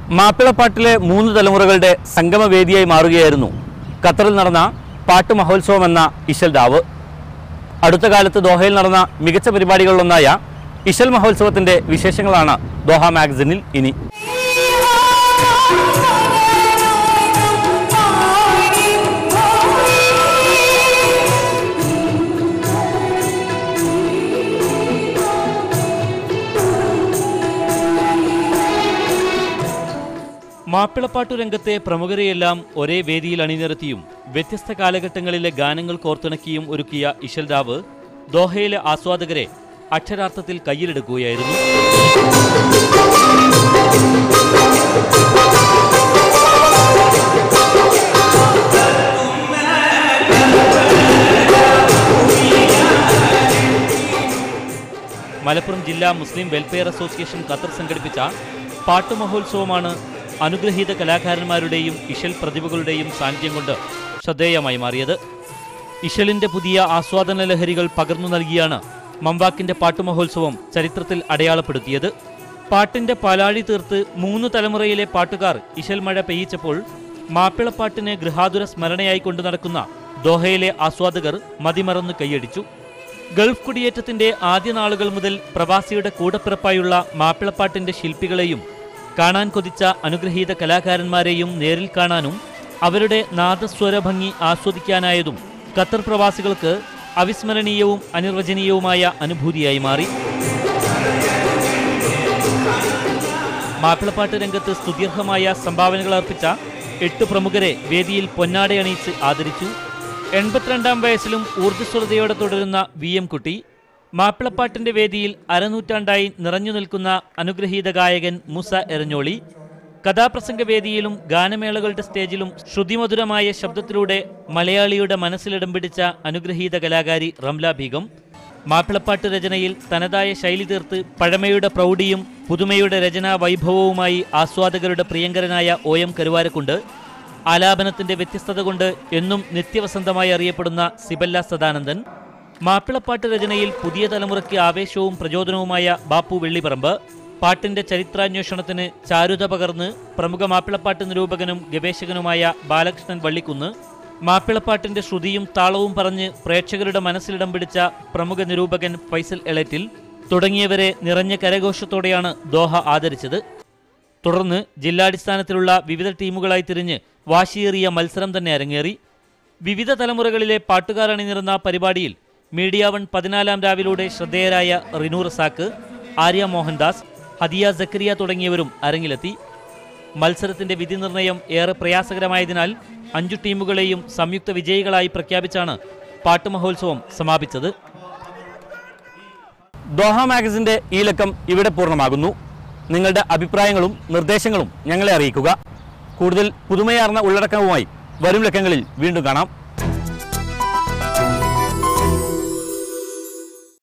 മാപ്പിളപ്പാട്ടിലെ മൂന്ന് തലമുറകളുടെ സംഗമവേദിയായി മാറുകയായിരുന്നു ഖത്തറിൽ നടന്ന പാട്ട് മഹോത്സവം എന്ന ഇശൽ ദാവ് അടുത്ത കാലത്ത് ദോഹയിൽ നടന്ന മികച്ച പരിപാടികളിലൊന്നായ ഇശൽ മഹോത്സവത്തിന്റെ വിശേഷങ്ങളാണ് ദോഹ മാഗസിനിൽ ഇനി മാപ്പിളപ്പാട്ടു രംഗത്തെ പ്രമുഖരെയെല്ലാം ഒരേ വേദിയിൽ അണിനിരത്തിയും വ്യത്യസ്ത കാലഘട്ടങ്ങളിലെ ഗാനങ്ങൾ കോർത്തിണക്കിയും ഒരുക്കിയ ഇശൽ രാവ് ദോഹയിലെ ആസ്വാദകരെ അക്ഷരാർത്ഥത്തിൽ കയ്യിലെടുക്കുകയായിരുന്നു മലപ്പുറം ജില്ലാ മുസ്ലിം വെൽഫെയർ അസോസിയേഷൻ ഖത്തർ സംഘടിപ്പിച്ച പാട്ട് മഹോത്സവമാണ് അനുഗ്രഹീത കലാകാരന്മാരുടെയും ഇശൽ പ്രതിഭകളുടെയും സാന്നിധ്യം കൊണ്ട് ശ്രദ്ധേയമായി മാറിയത് ഇശലിന്റെ പുതിയ ആസ്വാദന ലഹരികൾ പകർന്നു നൽകിയാണ് മമ്പാക്കിന്റെ പാട്ട് മഹോത്സവം ചരിത്രത്തിൽ അടയാളപ്പെടുത്തിയത് പാട്ടിന്റെ പാലാഴി തീർത്ത് മൂന്ന് തലമുറയിലെ പാട്ടുകാർ ഇശൽ മഴ പെയ്യിച്ചപ്പോൾ മാപ്പിളപ്പാട്ടിനെ ഗൃഹാതുര സ്മരണയായി കൊണ്ടു നടക്കുന്ന ദോഹയിലെ ആസ്വാദകർ മതിമറന്ന് കൈയടിച്ചു ഗൾഫ് കുടിയേറ്റത്തിന്റെ ആദ്യ നാളുകൾ മുതൽ പ്രവാസിയുടെ കൂടപ്പിറപ്പായുള്ള മാപ്പിളപ്പാട്ടിന്റെ ശില്പികളെയും കാണാൻ കൊതിച്ച അനുഗ്രഹീത കലാകാരന്മാരെയും നേരിൽ കാണാനും അവരുടെ നാദസ്വര ഭംഗി ആസ്വദിക്കാനായതും ഖത്തർ പ്രവാസികൾക്ക് അവിസ്മരണീയവും അനിർവചനീയവുമായ അനുഭൂതിയായി മാറി മാപ്പിളപ്പാട്ട് രംഗത്ത് സ്തുത്യർഹമായ സംഭാവനകൾ അർപ്പിച്ച എട്ട് പ്രമുഖരെ വേദിയിൽ പൊന്നാടയണിയിച്ച് ആദരിച്ചു എൺപത്തിരണ്ടാം വയസ്സിലും ഊർജ്ജസ്വലതയോടെ തുടരുന്ന വി എം കുട്ടി മാപ്പിളപ്പാട്ടിന്റെ വേദിയിൽ അരനൂറ്റാണ്ടായി നിറഞ്ഞു നിൽക്കുന്ന അനുഗ്രഹീത ഗായകൻ മുസ എരഞ്ഞോളി കഥാപ്രസംഗ വേദിയിലും ഗാനമേളകളുടെ സ്റ്റേജിലും ശ്രുതിമധുരമായ ശബ്ദത്തിലൂടെ മലയാളിയുടെ മനസ്സിലിടം പിടിച്ച അനുഗ്രഹീത കലാകാരി റംല ബീഗം മാപ്പിളപ്പാട്ട് രചനയിൽ തനതായ ശൈലി തീർത്ത് പഴമയുടെ പ്രൗഢിയും പുതുമയുടെ രചനാ വൈഭവവുമായി ആസ്വാദകരുടെ പ്രിയങ്കരനായ ഒ എം കരുവാരക്കുണ്ട് ആലാപനത്തിന്റെ വ്യത്യസ്തത കൊണ്ട് എന്നും നിത്യവസന്തമായി അറിയപ്പെടുന്ന സിബല്ല സദാനന്ദൻ മാപ്പിളപ്പാട്ട് രചനയിൽ പുതിയ തലമുറയ്ക്ക് ആവേശവും പ്രചോദനവുമായ ബാപ്പു വെള്ളിപ്പറമ്പ് പാട്ടിന്റെ ചരിത്രാന്വേഷണത്തിന് ചാരുത പകർന്ന് പ്രമുഖ മാപ്പിളപ്പാട്ട് നിരൂപകനും ഗവേഷകനുമായ ബാലകൃഷ്ണൻ വള്ളിക്കുന്ന് മാപ്പിളപ്പാട്ടിന്റെ ശ്രുതിയും താളവും പറഞ്ഞ് പ്രേക്ഷകരുടെ മനസ്സിലിടം പിടിച്ച പ്രമുഖ നിരൂപകൻ ഫൈസൽ എളറ്റിൽ തുടങ്ങിയവരെ നിറഞ്ഞ കരഘോഷത്തോടെയാണ് ദോഹ ആദരിച്ചത് തുടർന്ന് ജില്ലാടിസ്ഥാനത്തിലുള്ള വിവിധ ടീമുകളായി തിരിഞ്ഞ് വാശിയേറിയ മത്സരം തന്നെ അരങ്ങേറി വിവിധ തലമുറകളിലെ പാട്ടുകാർ അണിനിരുന്ന പരിപാടിയിൽ മീഡിയ വൺ പതിനാലാം രാവിലൂടെ ശ്രദ്ധേയരായ റിനു റസാക്ക് ആര്യ മോഹൻദാസ് ഹദിയ സക്കരിയ തുടങ്ങിയവരും അരങ്ങിലെത്തി മത്സരത്തിന്റെ വിധി നിർണയം ഏറെ പ്രയാസകരമായതിനാൽ അഞ്ചു ടീമുകളെയും സംയുക്ത വിജയികളായി പ്രഖ്യാപിച്ചാണ് പാട്ട് മഹോത്സവം സമാപിച്ചത് ദോഹ മാഗസിന്റെ ഈ ലക്കം ഇവിടെ പൂർണ്ണമാകുന്നു നിങ്ങളുടെ അഭിപ്രായങ്ങളും നിർദ്ദേശങ്ങളും ഞങ്ങളെ അറിയിക്കുക കൂടുതൽ പുതുമയാർന്ന ഉള്ളടക്കവുമായി വരും ലക്കങ്ങളിൽ വീണ്ടും കാണാം